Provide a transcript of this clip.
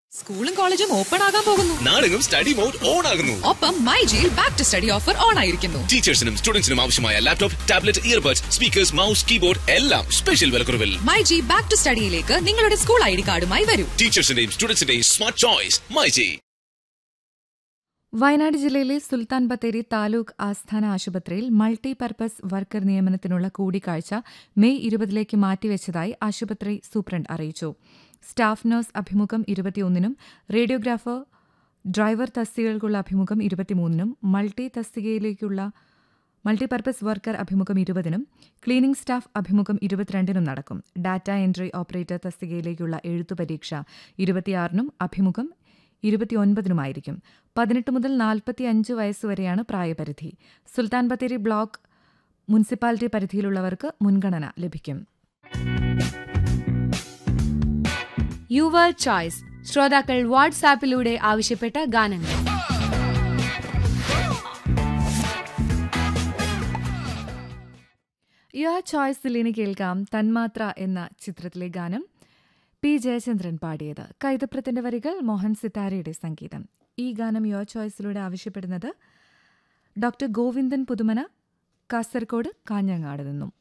സ്കൂളും കോളേജും ഓപ്പൺ ആകാൻ പോകുന്നു നാടെങ്ങും സ്റ്റഡി മോഡ് ഓൺ ആകുന്നു ഒപ്പം മൈ ജിയിൽ back to study offer on ആയിരിക്കുന്നു ടീച്ചേഴ്സിനും സ്റ്റുഡൻസിനും ആവശ്യമായ laptop tablet earbuds speakers mouse keyboard എല്ലാം സ്പെഷ്യൽ വിലക്കുറവിൽ മൈ ജി ബാക്ക് ടു സ്റ്റഡിയിലേക്ക് നിങ്ങളുടെ സ്കൂൾ ഐ ഡി കാർഡുമായി വരൂ ടീച്ചേഴ്സിന്റെയും സ്റ്റുഡൻസിന്റെയും സ്മാർട്ട് ചോയ്സ് മൈജി വയനാട് ജില്ലയിലെ സുൽത്താൻ ബത്തേരി താലൂക്ക് ആസ്ഥാന ആശുപത്രിയിൽ മൾട്ടി പർപ്പസ് വർക്കർ നിയമനത്തിനുള്ള കൂടിക്കാഴ്ച മെയ് ഇരുപതിലേക്ക് മാറ്റിവെച്ചതായി ആശുപത്രി സൂപ്രണ്ട് അറിയിച്ചു സ്റ്റാഫ് നഴ്സ് അഭിമുഖം ഇരുപത്തിയൊന്നിനും റേഡിയോഗ്രാഫർ ഡ്രൈവർ തസ്തികകൾക്കുള്ള അഭിമുഖം ഇരുപത്തിമൂന്നിനും മൾട്ടി തസ്തികയിലേക്കുള്ള മൾട്ടിപർപ്പസ് വർക്കർ അഭിമുഖം ഇരുപതിനും ക്ലീനിംഗ് സ്റ്റാഫ് അഭിമുഖം ഇരുപത്തിരണ്ടിനും നടക്കും ഡാറ്റ എൻട്രി ഓപ്പറേറ്റർ തസ്തികയിലേക്കുള്ള എഴുത്തു പരീക്ഷ ഇരുപത്തിയാറിനും അഭിമുഖം ഇരുപത്തിയൊൻപതിനുമായിരിക്കും പതിനെട്ട് മുതൽ നാൽപ്പത്തിയഞ്ച് വയസ്സുവരെയാണ് പ്രായപരിധി സുൽത്താൻ ബത്തേരി ബ്ലോക്ക് മുനിസിപ്പാലിറ്റി പരിധിയിലുള്ളവർക്ക് മുൻഗണന ലഭിക്കും യുവർ ചോയ്സ് ശ്രോതാക്കൾ വാട്സാപ്പിലൂടെ ആവശ്യപ്പെട്ട ഗാനങ്ങൾ യുവ ചോയ്സിൽ ഇനി കേൾക്കാം തന്മാത്ര എന്ന ചിത്രത്തിലെ ഗാനം പി ജയചന്ദ്രൻ പാടിയത് കൈതപ്രത്തിന്റെ വരികൾ മോഹൻ സിത്താരയുടെ സംഗീതം ഈ ഗാനം യുവ ചോയ്സിലൂടെ ആവശ്യപ്പെടുന്നത് ഡോക്ടർ ഗോവിന്ദൻ പുതുമന കാസർഗോഡ് കാഞ്ഞങ്ങാട് നിന്നും